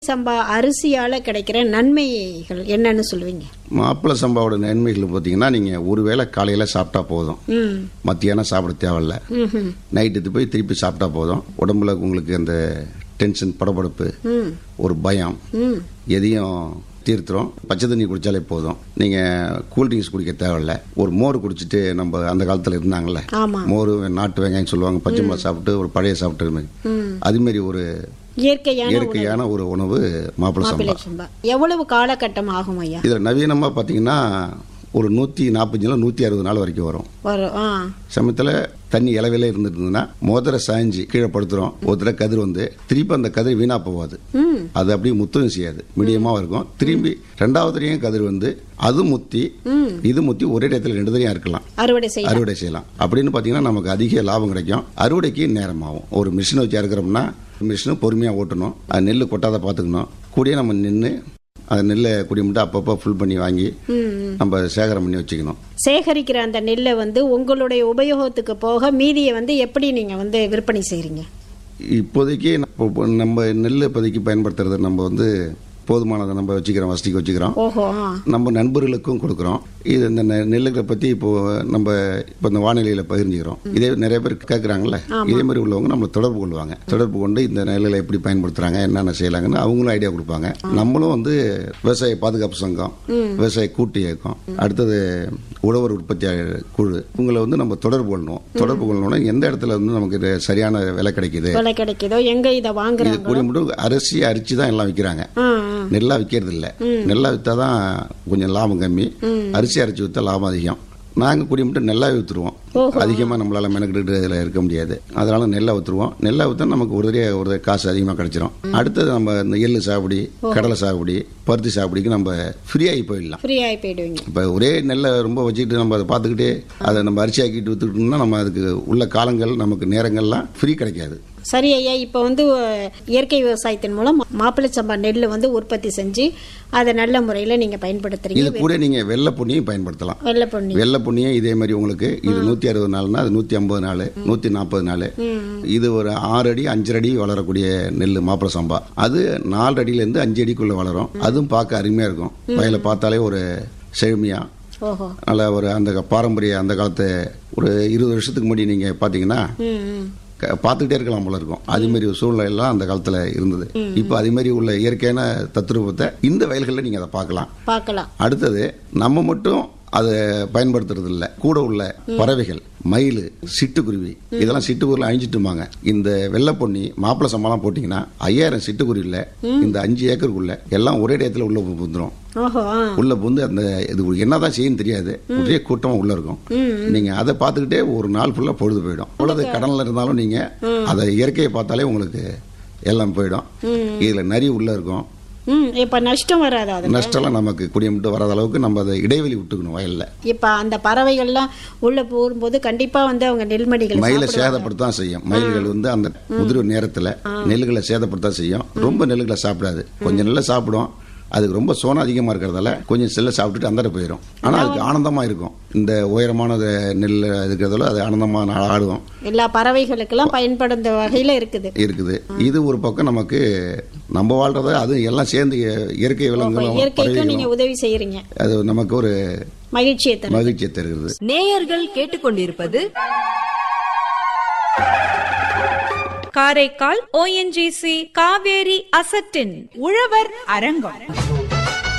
சம்பா அரிசியால கிடைக்கிற நன்மைகள் என்னன்னு சொல்லுவீங்க மாப்பிள்ளை சம்பாவோட நன்மைகள் பார்த்தீங்கன்னா நீங்கள் ஒருவேளை காலையில் சாப்பிட்டா போதும் ம் மத்தியானம் சாப்பிட தேவையில்ல ம்ஹும். நைட்டு போய் திருப்பி சாப்பிட்டா போதும் உடம்புல உங்களுக்கு அந்த டென்ஷன் படபடப்பு ம் ஒரு பயம் ம் எதையும் தீர்த்துரும் பச்சை தண்ணி குடிச்சாலே போதும் நீங்கள் கூல்ட்ரிங்க்ஸ் குடிக்க தேவையில்ல ஒரு மோர் குடிச்சிட்டு நம்ம அந்த காலத்தில் இருந்தாங்கல்ல ஆமா மோர் நாட்டு வெங்காயம் சொல்லுவாங்க பச்சை மிளகா சாப்பிட்டு ஒரு பழைய சாப்பிட்டு மாதிரி ம் அதுமாரி ஒரு இயற்கையான இயற்கையான ஒரு உணவு மாப்பிள்ளை சம்பா மாப்பிள்ளை சம்பா எவ்வளவு காலகட்டம் ஆகும் ஐயா இதில் நவீனமாக பார்த்தீங்கன்னா ஒரு நூற்றி நாற்பத்தஞ்சில் நூற்றி அறுபது நாள் வரைக்கும் வரும் வரும் ஆ சமயத்தில் தண்ணி இலவில இருந்துட்டு இருந்ததுன்னா மோதிர சாய்ஞ்சி கீழே படுத்துரும் ஒருத்தர கதிர் வந்து திருப்பி அந்த கதிர் வீணா போகாது ம் அது அப்படியே முத்தம் செய்யாது மீடியமாக இருக்கும் திரும்பி ரெண்டாவது தடையும் கதிர் வந்து அது முத்தி ம் இது முத்தி ஒரே இடத்துல ரெண்டு தடையும் இருக்கலாம் அறுவடை செய்ய அறுவடை செய்யலாம் அப்படின்னு பார்த்தீங்கன்னா நமக்கு அதிக லாபம் கிடைக்கும் அறுவடைக்கு நேரமாகும் ஒரு மிஷினை வச்சு அறுக்கிறோம்னா மிஷினை பொறுமையாக ஓட்டணும் அது நெல் கொட்டாத பார்த்துக்கணும் கூடிய நம்ம நின்று அந்த நெல்லை குடி மட்டும் அப்பப்போ ஃபுல் பண்ணி வாங்கி ம் ம். நம்ம சேகரம் பண்ணி வச்சுக்கணும் சேகரிக்கிற அந்த நெல்லை வந்து உங்களுடைய உபயோகத்துக்கு போக மீதியை வந்து எப்படி நீங்க வந்து விற்பனை செய்றீங்க இப்போதைக்கு நம்ம- நம்ம நெல் இப்போதைக்கு பயன்படுத்துறது நம்ம வந்து போதுமானதை நம்ம வச்சுக்கிறோம் வசதிக்கு வச்சுக்கிறோம் ஓஹோ ஆ நம்ம நண்பர்களுக்கும் கொடுக்குறோம் இது இந்த நெ- நெல்லுகளை பற்றி இப்போ நம்ம இப்போ இந்த வானிலையில் பகிர்ந்துக்கிறோம் இதே நிறைய பேர் கேட்குறாங்கல்ல இதே மாதிரி உள்ளவங்க நம்மளை தொடர்பு கொள்வாங்க தொடர்பு கொண்டு இந்த நெல்லுகளை எப்படி பயன்படுத்துறாங்க என்னென்ன செய்யலாங்கன்னு அவங்களும் ஐடியா கொடுப்பாங்க நம்மளும் வந்து விவசாய பாதுகாப்பு சங்கம் விவசாய கூட்டு இயக்கம் அடுத்தது உழவர் உற்பத்தியாளர் குழு இவங்களை வந்து நம்ம தொடர்பு கொள்ளணும் தொடர்பு கொள்ளணும்னா எந்த இடத்துல வந்து நமக்கு இது சரியான விலை கிடைக்குது விலை கிடைக்குதோ எங்க இதை இது வாங்குறாங்க கூடிய மட்டும் அரிசி அரிச்சு தான் எல்லாம் விற்கிறாங்க ஆ ஆ. நெல்லா விற்கிறது இல்லை நெல்லா விற்றா தான் கொஞ்சம் லாபம் கம்மி அரிசி அரைச்சி விற்றா லாபம் அதிகம் நாங்கள் கூடிய மட்டும் நெல்லாவே விற்றுருவோம் அதிகமாக நம்மளால மெனக்கிட்டு இதில் இருக்க முடியாது அதனால நெல்லை விற்றுருவோம் நெல்லை விற்றா நமக்கு ஒரு தடவை ஒரு தடவை காசு அதிகமாக கிடைச்சிரும் அடுத்தது நம்ம இந்த எள்ளு சாகுபடி கடலை சாகுபடி பருத்தி சாகுபடிக்கு நம்ம ஃப்ரீயாகி போயிடலாம் ஃப்ரீ ஆகி போயிடுவீங்க இப்போ ஒரே நெல்லை ரொம்ப வச்சுக்கிட்டு நம்ம அதை பார்த்துக்கிட்டே அதை நம்ம அரிசி ஆக்கிட்டு விற்றுக்கிட்டோம்னா நம்ம அதுக்கு உள்ள காலங்கள் நமக்கு நேரங்கள்லாம் ஃப்ரீ கிடைக்காது சரி ஐயா இப்போ வந்து அஹ், இயற்கை விவசாயத்தின் மூலம் மாப்பிள்ளை சம்பா நெல் வந்து உற்பத்தி செஞ்சு அதை நல்ல முறையில் நீங்க பயன்படுத்துறீங்க இது கூட நீங்கள் வெள்ளை பொன்னியும் பயன்படுத்தலாம் வெள்ளை பொன்னி வெள்ளை புண்ணியம் இதே மாதிரி உங்களுக்கு இது நூத்தி அறுபது நாள்னா அது நூத்தி ஐம்பது நாள் நூத்தி நாற்பது நாள் இது ஒரு ஆறு அடி அஞ்சரை அடி வளரக்கூடிய நெல் மாப்பிள சம்பா அது நாலு அடியில இருந்து அஞ்சு அடிக்குள்ள வளரும் அதுவும் பார்க்க அருமையா இருக்கும் வயலை பார்த்தாலே ஒரு செழுமையா ஓஹோ நல்ல ஒரு அந்த பாரம்பரிய அந்த காலத்து ஒரு இருபது வருஷத்துக்கு முன்னாடி நீங்க பாத்தீங்கன்னா ம் ம் க- பார்த்துக்கிட்டே இருக்கலாம் போல இருக்கும் அது மாதிரி ஒரு சூழ்நிலை எல்லாம் அந்த காலத்துல இருந்தது இப்போ அது மாதிரி உள்ள இயற்கையான தத்ரூபத்தை இந்த வயல்களில் நீங்க அதை பார்க்கலாம் பார்க்கலாம் அடுத்தது நம்ம மட்டும் அதை பயன்படுத்துறது இல்ல கூட உள்ள பறவைகள் மயில் சிட்டுக்குருவி இதெல்லாம் சிட்டுக்குருவி அழிஞ்சிட்டுமாங்க இந்த வெள்ளை பொன்னி மாப்பிள சம்பளம் போட்டீங்கன்னா ஐயாயிரம் சிட்டுக்குருவில இந்த அஞ்சு ஏக்கருக்குள்ள எல்லாம் ஒரே இடத்துல உள்ள புந்துரும் ஓஹோ ஆ உள்ள புந்து அந்த இது என்னதான் செய்யும் தெரியாது ஒரே கூட்டமா உள்ள இருக்கும் நீங்க அதை பார்த்துக்கிட்டே ஒரு நாள் ஃபுல்லா பொழுது போயிடும் அவ்வளவு கடல்ல இருந்தாலும் நீங்க அதை இயற்கையை பார்த்தாலே உங்களுக்கு எல்லாம் போயிடும் இதுல நரி உள்ள இருக்கும் ம் இப்போ நஷ்டம் வராது அது நஷ்டம்லாம் நமக்கு குடியமிட்டு வராத அளவுக்கு நம்ம அதை இடைவெளி விட்டுக்கணும் வயல்ல இப்போ அந்த பறவைகள்லாம் உள்ள போகும்போது கண்டிப்பா வந்து அவங்க நெல்மணிகளை மயிலை சாப்பிடுவாங்க. சேதப்படுத்தான் செய்யும் மயில்கள் வந்து அந்த முதிர்வு நேரத்துல நெல்லுகளை சேதப்படுத்தான் செய்யும் ரொம்ப நெல்லுகளை சாப்பிடாது கொஞ்சம் நெல்லை சாப்பிடும் அதுக்கு ரொம்ப சோனம் அதிகமா இருக்கிறதால கொஞ்சம் செல்ல சாப்பிட்டுட்டு அந்த போயிடும் ஆனா அதுக்கு ஆனந்தமா இருக்கும் இந்த உயரமான நெல் இருக்கிறதால அது ஆனந்தமா நா- ஆடும் எல்லா பறவைகளுக்கெல்லாம் பயன்படும் வகையில இருக்குது இருக்குது இது ஒரு பக்கம் நமக்கு நம்ம வாழ்றத அது எல்லாம் சேர்ந்து இயற்கை அப்ப விலங்குகளும் இயற்கைக்கும் நீங்க பறவைகளும் உதவி செய்யறீங்க அது நமக்கு ஒரு மகிழ்ச்சியை தரும் மகிழ்ச்சியை தருகிறது நேயர்கள் கேட்டுக்கொண்டிருப்பது காரைக்கால் ஓஎன்ஜிசி காவேரி அசட்டின் உழவர் அரங்கம்